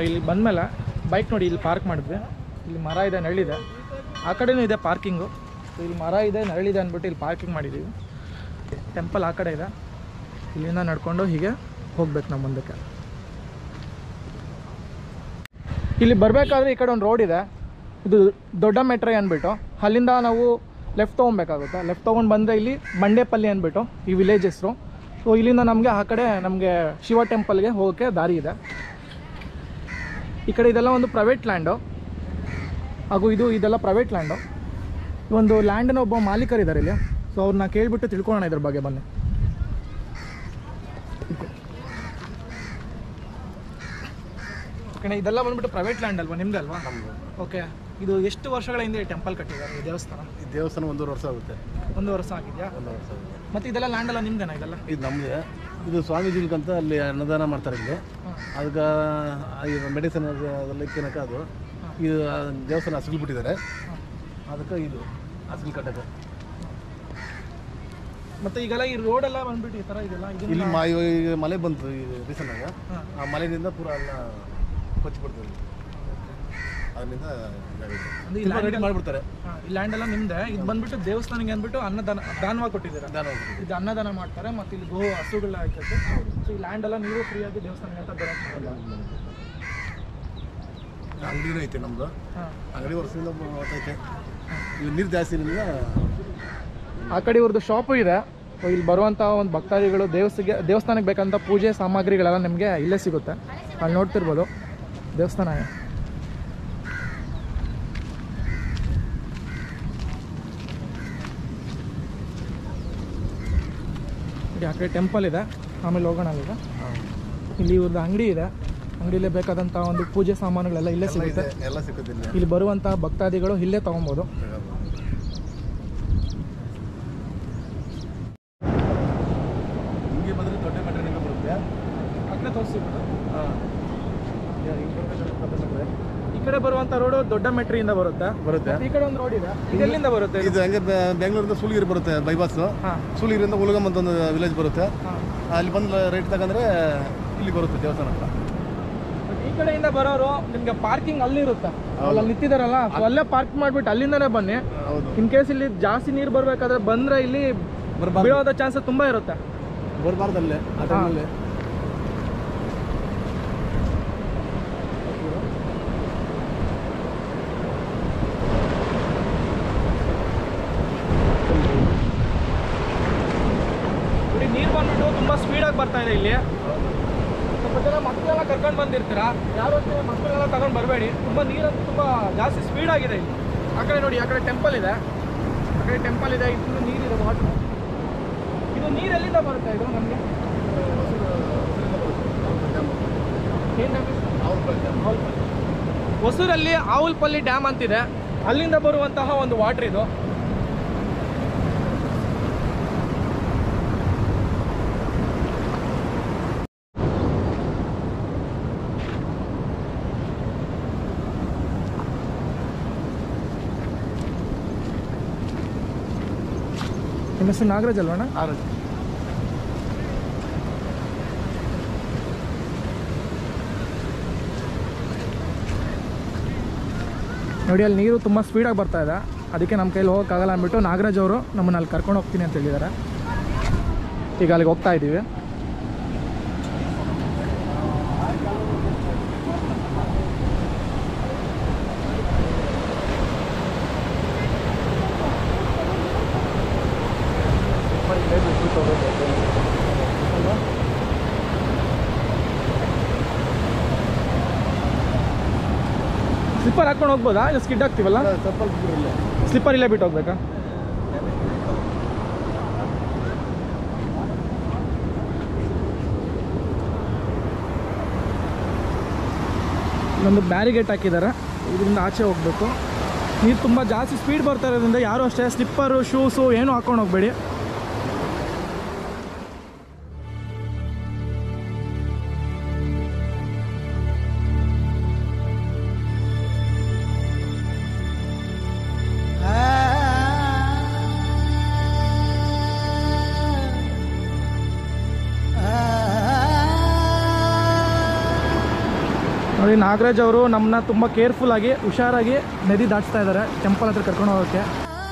ಇಲ್ಲಿ ಬಂದಮೇಲೆ ಬೈಕ್ ನೋಡಿ ಇಲ್ಲಿ ಪಾರ್ಕ್ ಮಾಡಿದ್ವಿ ಇಲ್ಲಿ ಮರ ಇದೆ ನೆರಳಿದೆ ಆ ಕಡೆನೂ ಇದೆ ಪಾರ್ಕಿಂಗು ಸೊ ಇಲ್ಲಿ ಮರ ಇದೆ ನೆರಳಿದೆ ಅಂದ್ಬಿಟ್ಟು ಇಲ್ಲಿ ಪಾರ್ಕಿಂಗ್ ಮಾಡಿದ್ದೀವಿ ಟೆಂಪಲ್ ಆ ಕಡೆ ಇದೆ ಇಲ್ಲಿಂದ ನಡ್ಕೊಂಡು ಹೀಗೆ ಹೋಗ್ಬೇಕು ನಮ್ಮ ಮುಂದಕ್ಕೆ ಇಲ್ಲಿ ಬರಬೇಕಾದ್ರೆ ಈ ಕಡೆ ಒಂದು ರೋಡ್ ಇದೆ ಇದು ದೊಡ್ಡ ಮೆಟ್ರೆ ಅಂದ್ಬಿಟ್ಟು ಅಲ್ಲಿಂದ ನಾವು ಲೆಫ್ಟ್ ತೊಗೊಬೇಕಾಗುತ್ತೆ ಲೆಫ್ಟ್ ತೊಗೊಂಡು ಬಂದರೆ ಇಲ್ಲಿ ಬಂಡೇಪಲ್ಲಿ ಅಂದ್ಬಿಟ್ಟು ಈ ವಿಲೇಜ್ ಹೆಸರು ಸೊ ಇಲ್ಲಿಂದ ನಮಗೆ ಆ ಕಡೆ ನಮಗೆ ಶಿವ ಟೆಂಪಲ್ಗೆ ಹೋಗೋಕ್ಕೆ ದಾರಿ ಇದೆ ಈ ಕಡೆ ಇದೆಲ್ಲ ಒಂದು ಪ್ರೈವೇಟ್ ಲ್ಯಾಂಡು ಹಾಗೂ ಇದು ಇದೆಲ್ಲ ಪ್ರೈವೇಟ್ ಲ್ಯಾಂಡು ಈ ಒಂದು ಲ್ಯಾಂಡಿನ ಒಬ್ಬ ಮಾಲೀಕರಿದ್ದಾರೆ ಇಲ್ಲಿ ಸೊ ಅವ್ರನ್ನ ಕೇಳಿಬಿಟ್ಟು ತಿಳ್ಕೊಳ್ಳೋಣ ಇದ್ರ ಬಗ್ಗೆ ಬನ್ನಿ ಓಕೆ ಇದೆಲ್ಲ ಬಂದ್ಬಿಟ್ಟು ಪ್ರೈವೇಟ್ ಲ್ಯಾಂಡ್ ಅಲ್ವಾ ನಿಮ್ದು ಅಲ್ವಾ ಓಕೆ ಇದು ಎಷ್ಟು ವರ್ಷಗಳ ಹಿಂದೆ ಟೆಂಪಲ್ ಕಟ್ಟಿದ್ದಾರೆ ಈ ದೇವಸ್ಥಾನ ಈ ದೇವಸ್ಥಾನ ಒಂದೂವರೆ ವರ್ಷ ಆಗುತ್ತೆ ಒಂದು ವರ್ಷ ಆಗಿದೆಯಾ ಒಂದು ವರ್ಷ ಆಗುತ್ತೆ ಮತ್ತೆ ಇದೆಲ್ಲ ಲ್ಯಾಂಡ್ ಎಲ್ಲ ನಿಮ್ದೇನಾ ಇದೆಲ್ಲ ಇದು ನಮ್ಮದೇ ಇದು ಸ್ವಾಮೀಜಿಲ್ಕಂತ ಅಲ್ಲಿ ಅನ್ನದಾನ ಮಾಡ್ತಾರೆ ಇಲ್ಲಿ ಹಾಂ ಅದಕ್ಕೆ ಈ ಮೆಡಿಸಿನ್ ಅದೆಲ್ಲ ಇಕ್ಕಿನಕ ಅದು ಇದು ಆ ದೇವಸ್ಥಾನ ಹಸಿರು ಬಿಟ್ಟಿದ್ದಾರೆ ಅದಕ್ಕೆ ಇದು ಹಸಿರು ಕಟ್ಟಕ್ಕೆ ಮತ್ತೆ ಈಗೆಲ್ಲ ಈ ರೋಡ್ ಎಲ್ಲ ಬಂದ್ಬಿಟ್ಟು ಈ ತರ ಇದೆಲ್ಲ ಇದನ್ನ- ಇಲ್ಲಿ ಮ ಇವಾಗ ಈಗ ಮಳೆ ಬಂತು ಈ ರೀಸೆಂಟಾಗ ಹಾಂ. ಆ ಮಳೆಯಿಂದ ಪೂರ ಎಲ್ಲ ಕೊಚ್ಚಿಬಿಡ್ತದೆ ಅದರಿಂದ ಅಂದ್ರೆ ಈ land ರೆಡಿ ಮಾಡಿಬಿಡ್ತಾರೆ ಹಾ, ಈ ಲ್ಯಾಂಡ್ ಎಲ್ಲ ನಿಮ್ದೆ ಇದು ಬಂದ್ಬಿಟ್ಟು ದೇವಸ್ಥಾನಕ್ಕೆ ಅಂದ್ಬಿಟ್ಟು ಅನ್ನದಾನ ದಾನವಾಗಿ ಕೊಟ್ಟಿದ್ದೀರಾ ದಾನ ಹೋಗ್ಬಿಟ್ಟು. ಇದು ಅನ್ನದಾನ ಮಾಡ್ತಾರೆ ಮತ್ತೆ ಇಲ್ಲಿ ಗೋ ಹಸುಗಳ ಹಾಕಕ್ಕೆ ಸೊ ಈ ಲ್ಯಾಂಡ್ ಎಲ್ಲ ನೀವು ಫ್ರೀಯಾಗಿ ದೇವಸ್ಥಾನಕ್ಕೆ ಅಂತ ಬರೋಕ್ಕೆ ಅಂಗಡಿನೂ ಐತೆ ನಮ್ಮದು ಹಾಂ ಅಂಗಡಿ ವರ್ಷದಿಂದ ಹೋಗ್ತೈತೆ ಇಲ್ಲಿ ನೀರು ಜಾಸ್ತಿ ಇರೋದ್ರಿಂದ ಆ ಕಡೆ ಇವ್ರದ್ದು ಶಾಪು ಇದೆ ಸೊ ಇಲ್ಲಿ ಬರುವಂಥ ಒಂದು ಭಕ್ತಾದಿಗಳು ದೇವಸ್ಥಿಗೆ ದೇವಸ್ಥಾನಕ್ಕೆ ಬೇಕಂತ ಪೂಜೆ ಸಾಮಗ್ರಿಗಳೆಲ್ಲ ನಿಮಗೆ ಇಲ್ಲೇ ಸಿಗುತ್ತೆ ಅಲ್ಲಿ ನೋಡ್ತಿರ್ಬೋದು ದೇವಸ್ಥಾನ ಇಲ್ಲಿ ಆ ಕಡೆ ಟೆಂಪಲ್ ಇದೆ ಆಮೇಲೆ ಹೋಗೋಣ ಅಲ್ಲಿಗೆ ಇಲ್ಲಿ ಇವ್ರದ್ದು ಅಂಗಡಿ ಇದೆ ಅಂಗಡಿಲೇ ಬೇಕಾದಂಥ ಒಂದು ಪೂಜೆ ಸಾಮಾನುಗಳೆಲ್ಲ ಇಲ್ಲೇ ಎಲ್ಲ ಸಿಗುತ್ತೆ ಇದೆ ಎಲ್ಲ ಸಿಗುತ್ತೆ ಇಲ್ಲಿ ಇಲ್ಲಿ ಬರುವಂಥ ಭಕ್ತಾದಿಗಳು ಇಲ್ಲೇ ತೊಗೊಬೋದು ಹಿಂಗೆ ಬಂದರೆ ದೊಡ್ಡ ಮೆಟ್ರಿನಿಂದ ಬರುತ್ತೆ ಅಲ್ಲೇ ತೋರಿಸ್ಬಿಟ್ಟು ಹಾಂ ಹಿಂಗೆ ಬರ್ಬೇಕಾದ್ರೆ ದೊಡ್ಡ ಮೆಟ್ರೆ ಈ ಕಡೆ ಬರುವಂತ ರೋಡ್ ದೊಡ್ಡ ಮೆಟ್ರಿಯಿಂದ ಬರುತ್ತೆ ಬರುತ್ತೆ ಈ ಕಡೆ ಒಂದು ರೋಡ್ ಇದೆ ಇದೆಲ್ಲಿಂದ ಬರುತ್ತೆ ಇದು? ಇದು ಹಂಗೆ ಬೆ- ಬೆಂಗಳೂರಿಂದ ಸೂಲಿಗಿರಿ ಬರುತ್ತೆ ಬೈಪಾಸ್ ಹಾ ಸೂಲಿಗಿರಿಂದ ಉಲಗಮ್ ಅಂತ ಒಂದು ವಿಲೇಜ್ ಬರುತ್ತೆ ಹಾ. ಅಲ್ಲಿ ಬಂದು ರೈಟ್ ತಗಂದ್ರೆ ಇಲ್ಲಿ ಬರುತ್ತೆ ದೇವಸ್ಥಾನ ಹತ್ರ ಈ ಕಡೆಯಿಂದ ಬರೋರು ನಿಮ್ಗೆ ಪಾರ್ಕಿಂಗ್ ಅಲ್ಲಿ ಇರುತ್ತೆ ಅಲ್ಲಿ ನಿಂತಿದಾರಲ್ಲ ಸೊ ಅಲ್ಲೇ ಪಾರ್ಕ್ ಮಾಡ್ಬಿಟ್ಟು ಅಲ್ಲಿಂದನೇ ಬನ್ನಿ ಹೌದು ಇನ್ ಕೇಸ್ ಇಲ್ಲಿ ಜಾಸ್ತಿ ನೀರು ಬರ್ಬೇಕಾದ್ರೆ ಬಂದ್ರೆ ಇಲ್ಲಿ ಬರಬಾರ್ದು ಬೀಳೋದ ಚಾನ್ಸಸ್ ತುಂಬಾ ಇರುತ್ತೆ ಬರಬಾರ್ದು ಅಲ್ಲೇ ಆ ಟೈಮಲ್ಲಿ ನೋಡಿ ನೀರು ಬಂದ್ಬಿಟ್ಟು ತುಂಬಾ ಸ್ಪೀಡಾಗಿ ಬರ್ತಾ ಇದೆ ಇಲ್ಲಿ ಸ್ವಲ್ಪ ಜನ ಮಕ್ಕಳೆಲ್ಲ ಕರ್ಕೊಂಡು ಬಂದಿರ್ತೀರಾ ಯಾರು ಅಷ್ಟೇ ಮಕ್ಕಳೆಲ್ಲ ತಗೊಂಡು ಬರಬೇಡಿ ತುಂಬ ನೀರಂತೂ ತುಂಬ ಜಾಸ್ತಿ ಸ್ಪೀಡ್ ಆಗಿದೆ ಇಲ್ಲಿ ಆ ಕಡೆ ನೋಡಿ ಆ ಕಡೆ ಟೆಂಪಲ್ ಇದೆ ಆ ಕಡೆ ಟೆಂಪಲ್ ಇದೆ ಇದು ನೀರಿದೆ ವಾಟರ್ ಇದು ನೀರು ಎಲ್ಲಿಂದ ಬರುತ್ತೆ ಇದು ನಮಗೆ ಹೊಸೂರಲ್ಲಿ ಆವುಲ್ಪಲ್ಲಿ ಡ್ಯಾಮ್ ಅಂತಿದೆ ಅಲ್ಲಿಂದ ಬರುವಂತಹ ಒಂದು ವಾಟರ್ ಇದು ನಿಮ್ಮ ಹೆಸರು ನಾಗರಾಜ್ ಅಲ್ವಣ್ಣ ಆರೋಗ್ಯ ನೋಡಿ ಅಲ್ಲಿ ನೀರು ತುಂಬ ಸ್ಪೀಡಾಗಿ ಬರ್ತಾ ಇದೆ ಅದಕ್ಕೆ ನಮ್ಮ ಕೈಲಿ ಹೋಗೋಕ್ಕಾಗಲ್ಲ ಅಂದ್ಬಿಟ್ಟು ನಾಗರಾಜ್ ಅವರು ನಮ್ಮನ್ನ ಅಲ್ಲಿ ಕರ್ಕೊಂಡು ಹೋಗ್ತೀನಿ ಅಂತ ಹೇಳಿದ್ದಾರೆ ಈಗ ಅಲ್ಲಿಗೆ ಹೋಗ್ತಾ ಇದ್ದೀವಿ ಸ್ಲಿಪ್ಪರ್ ಹಾಕ್ಕೊಂಡು ಹೋಗ್ಬೋದಾ ಇಲ್ಲ ಸ್ಕಿಡ್ ಆಗ್ತೀವಲ್ಲ ಚಪ್ಪಲ್ ಇಲ್ಲ ಸ್ಲಿಪ್ಪರ್ ಇಲ್ಲೇ ಬಿಟ್ಟು ಹೋಗ್ಬೇಕಾ ಇಲ್ಲೊಂದು ಬ್ಯಾರಿಗೇಟ್ ಹಾಕಿದ್ದಾರೆ ಇದರಿಂದ ಆಚೆ ಹೋಗಬೇಕು ನೀರು ತುಂಬ ಜಾಸ್ತಿ ಸ್ಪೀಡ್ ಬರ್ತಾ ಇರೋದ್ರಿಂದ ಯಾರು ಅಷ್ಟೇ ಸ್ಲಿಪ್ಪರು ಶೂಸು ಏನೂ ಹಾಕೊಂಡು ಹೋಗಬೇಡಿ ನೋಡಿ ನೋಡಿ ನಾಗರಾಜ್ ಅವರು ನಮ್ಮನ್ನ ತುಂಬ ಕೇರ್ಫುಲ್ಲಾಗಿ ಹುಷಾರಾಗಿ ನದಿ ದಾಟಿಸ್ತಾ ಇದ್ದಾರೆ ಟೆಂಪಲ್ ಹತ್ರ ಕರ್ಕೊಂಡು ಹೋಗೋಕ್ಕೆ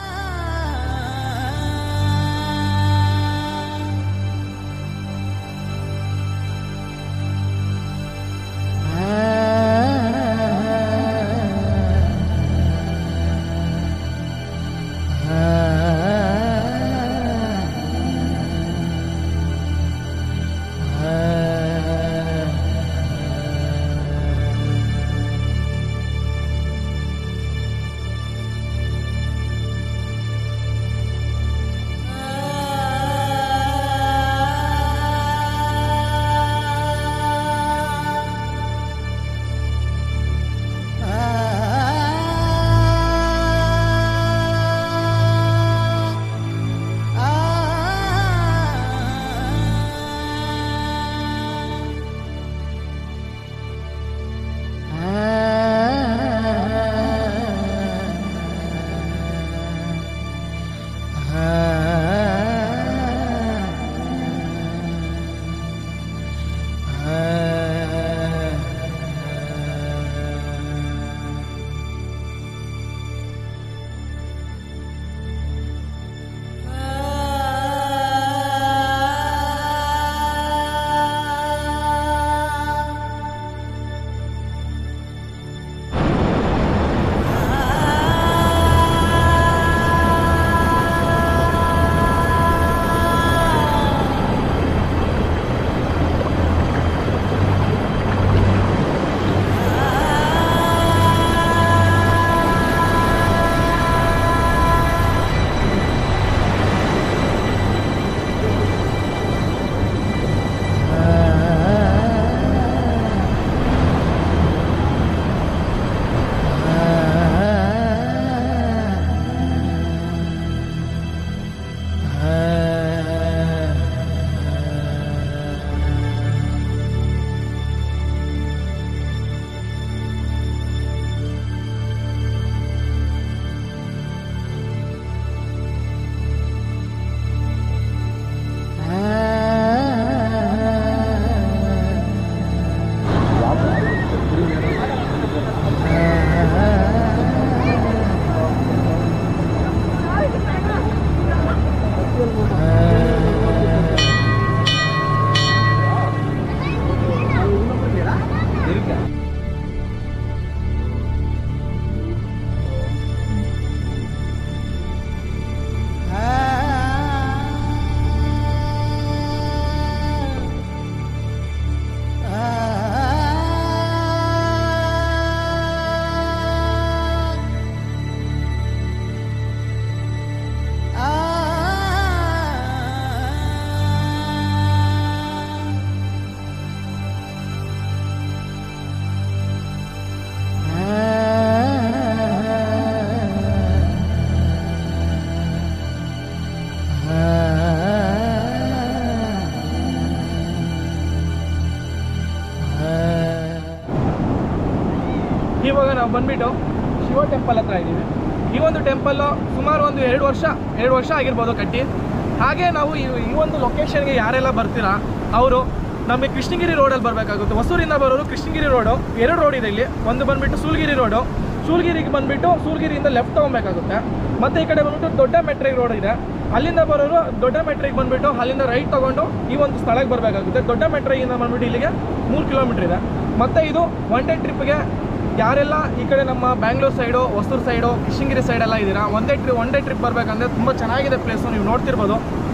ಇವಾಗ ನಾವು ಬಂದ್ಬಿಟ್ಟು ಶಿವ ಟೆಂಪಲ್ ಹತ್ರ ಇದ್ದೀವಿ ಈ ಒಂದು ಟೆಂಪಲ್ಲು ಸುಮಾರು ಒಂದು ಎರಡು ವರ್ಷ ಎರಡು ವರ್ಷ ಆಗಿರ್ಬೋದು ಕಟ್ಟಿ ಹಾಗೆ ನಾವು ಈ ಈ ಒಂದು ಲೊಕೇಶನ್ಗೆ ಯಾರೆಲ್ಲ ಬರ್ತೀರಾ ಅವರು ನಮಗೆ ಕೃಷ್ಣಗಿರಿ ರೋಡಲ್ಲಿ ಬರಬೇಕಾಗುತ್ತೆ ಹೊಸೂರಿಂದ ಬರೋರು ಕೃಷ್ಣಗಿರಿ ರೋಡು ಎರಡು ರೋಡ್ ಇದೆ ಇಲ್ಲಿ ಒಂದು ಬಂದ್ಬಿಟ್ಟು ಸೂಲ್ಗಿರಿ ರೋಡು ಸೂಲ್ಗಿರಿಗೆ ಬಂದ್ಬಿಟ್ಟು ಸೂಲ್ಗಿರಿಯಿಂದ ಲೆಫ್ಟ್ ತೊಗೊಬೇಕಾಗುತ್ತೆ ಮತ್ತು ಈ ಕಡೆ ಬಂದ್ಬಿಟ್ಟು ದೊಡ್ಡ ಮೆಟ್ರಿಕ್ ರೋಡ್ ಇದೆ ಅಲ್ಲಿಂದ ಬರೋರು ದೊಡ್ಡ ಮೆಟ್ರಿಗೆ ಬಂದ್ಬಿಟ್ಟು ಅಲ್ಲಿಂದ ರೈಟ್ ತೊಗೊಂಡು ಈ ಒಂದು ಸ್ಥಳಕ್ಕೆ ಬರಬೇಕಾಗುತ್ತೆ ದೊಡ್ಡ ಮೆಟ್ರಿಗಿಂದ ಬಂದ್ಬಿಟ್ಟು ಇಲ್ಲಿಗೆ ಮೂರು ಕಿಲೋಮೀಟ್ರ್ ಇದೆ ಮತ್ತು ಇದು ಒನ್ ಡೇ ಟ್ರಿಪ್ಗೆ ಯಾರೆಲ್ಲ ಈ ಕಡೆ ನಮ್ಮ Bangalore side Hosur side Krishnagiri side ಎಲ್ಲ ಇದ್ದೀರಾ ಒಂದೇ ಟ್ರಿ ಒನ್ ಡೇ ಟ್ರಿಪ್ ಬರಬೇಕಂದ್ರೆ ತುಂಬ ಚೆನ್ನಾಗಿದೆ ಪ್ಲೇಸು ನೀವು ನೋಡ್ತಿರ್ಬೋದು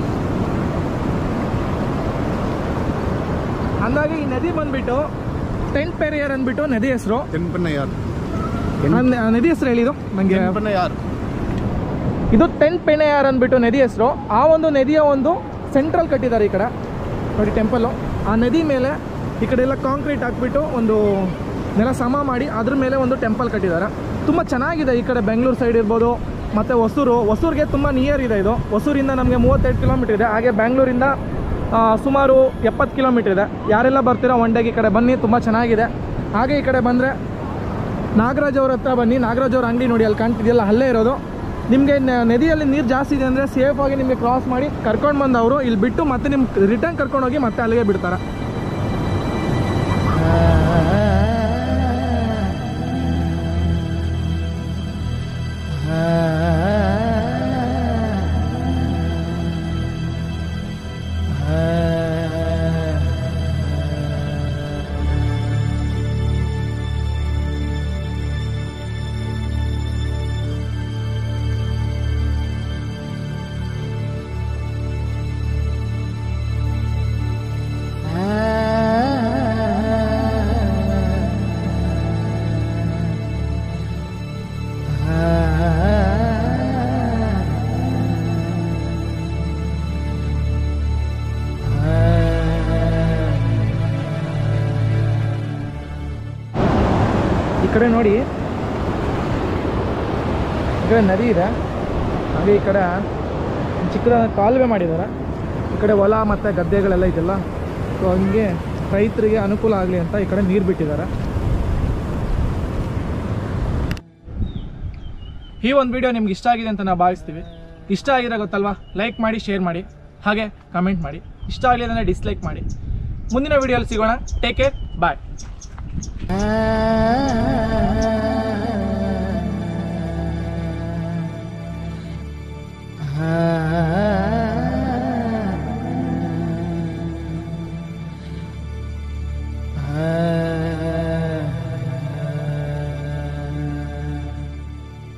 ಅಂದಾಗೆ ಈ ನದಿ ಬಂದ್ಬಿಟ್ಟು ಟೆಂಟ್ ಪೆರಿಯರ್ ಅಂದ್ಬಿಟ್ಟು ನದಿ ಹೆಸರು ತೆನ್ಪನ್ನಯ್ಯಾರ್ ನದಿ ಹೆಸರು ಹೇಳಿದು ನನಗೆ ತೆನ್ಪನ್ನಯ್ಯಾರ್ ಇದು ಟೆಂಟ್ ಪೆಣೆಯಾರ್ ಅಂದ್ಬಿಟ್ಟು ನದಿ ಹೆಸರು ಆ ಒಂದು ನದಿಯ ಒಂದು ಸೆಂಟ್ರಲ್ ಕಟ್ಟಿದ್ದಾರೆ ಈ ಕಡೆ ನೋಡಿ ಟೆಂಪಲ್ಲು ಆ ನದಿ ಮೇಲೆ ಈ ಕಡೆ ಎಲ್ಲ ಕಾಂಕ್ರೀಟ್ ಹಾಕ್ಬಿಟ್ಟು ಒಂದು ನೆಲ ಸಮ ಮಾಡಿ ಅದ್ರ ಮೇಲೆ ಒಂದು ಟೆಂಪಲ್ ಕಟ್ಟಿದ್ದಾರೆ ತುಂಬ ಚೆನ್ನಾಗಿದೆ ಈ ಕಡೆ ಬೆಂಗಳೂರು ಸೈಡ್ ಇರ್ಬೋದು ಮತ್ತು ಹೊಸೂರು ಹೊಸೂರಿಗೆ ತುಂಬ ನಿಯರ್ ಇದೆ ಇದು ಹೊಸೂರಿಂದ ನಮಗೆ ಮೂವತ್ತೆರಡು ಕಿಲೋಮೀಟರ್ ಇದೆ ಹಾಗೆ ಬೆಂಗಳೂರಿಂದ ಆ, ಸುಮಾರು ಎಪ್ಪತ್ತು ಕಿಲೋಮೀಟರ್ ಇದೆ ಯಾರೆಲ್ಲ ಬರ್ತೀರಾ ಒನ್ ಡೇಗೆ ಈ ಕಡೆ ಬನ್ನಿ ತುಂಬ ಚೆನ್ನಾಗಿದೆ ಹಾಗೆ ಈ ಕಡೆ ಬಂದರೆ ನಾಗರಾಜ್ ಅವ್ರ ಹತ್ರ ಬನ್ನಿ ನಾಗರಾಜ್ ಅವ್ರ ಅಂಗಡಿ ನೋಡಿ ಅಲ್ಲಿ ಕಾಣ್ತಿದೆಯಲ್ಲ ಅಲ್ಲೇ ಇರೋದು ನಿಮಗೆ ನದಿಯಲ್ಲಿ ನೀರು ಜಾಸ್ತಿ ಇದೆ ಅಂದರೆ ಸೇಫಾಗಿ ನಿಮಗೆ ಕ್ರಾಸ್ ಮಾಡಿ ಕರ್ಕೊಂಡು ಬಂದು ಅವರು ಇಲ್ಲಿ ಬಿಟ್ಟು ಮತ್ತೆ ನಿಮ್ಗೆ ರಿಟರ್ನ್ ಕರ್ಕೊಂಡು ಹೋಗಿ ಮತ್ತೆ ಅಲ್ಲಿಗೆ ಬಿಡ್ತಾರೆ ಕಡೆ ನೋಡಿ ಈ ಕಡೆ ನದಿ ಇದೆ ಹಾಗೆ ಈ ಕಡೆ ಒಂದ್ ಚಿಕ್ಕದಾದ ಕಾಲುವೆ ಮಾಡಿದ್ದಾರೆ ಈ ಕಡೆ ಹೊಲ ಮತ್ತು ಗದ್ದೆಗಳೆಲ್ಲ ಇದೆಲ್ಲ ಸೊ ಹಂಗೆ ರೈತರಿಗೆ ಅನುಕೂಲ ಆಗಲಿ ಅಂತ ಈ ಕಡೆ ನೀರು ಬಿಟ್ಟಿದ್ದಾರೆ ಈ ಒಂದು ವಿಡಿಯೋ ನಿಮ್ಗೆ ಇಷ್ಟ ಆಗಿದೆ ಅಂತ ನಾವು ಭಾವಿಸ್ತೀವಿ ಇಷ್ಟ ಆಗಿದೆ ಗೊತ್ತಲ್ವಾ ಲೈಕ್ ಮಾಡಿ ಶೇರ್ ಮಾಡಿ ಹಾಗೆ ಕಮೆಂಟ್ ಮಾಡಿ ಇಷ್ಟ ಆಗಲಿಲ್ಲ ಅಂದರೆ ಡಿಸ್ಲೈಕ್ ಮಾಡಿ ಮುಂದಿನ ವಿಡಿಯೋಲಿ ಸಿಗೋಣ ಟೇಕ್ ಕೇರ್ ಬಾಯ್ ah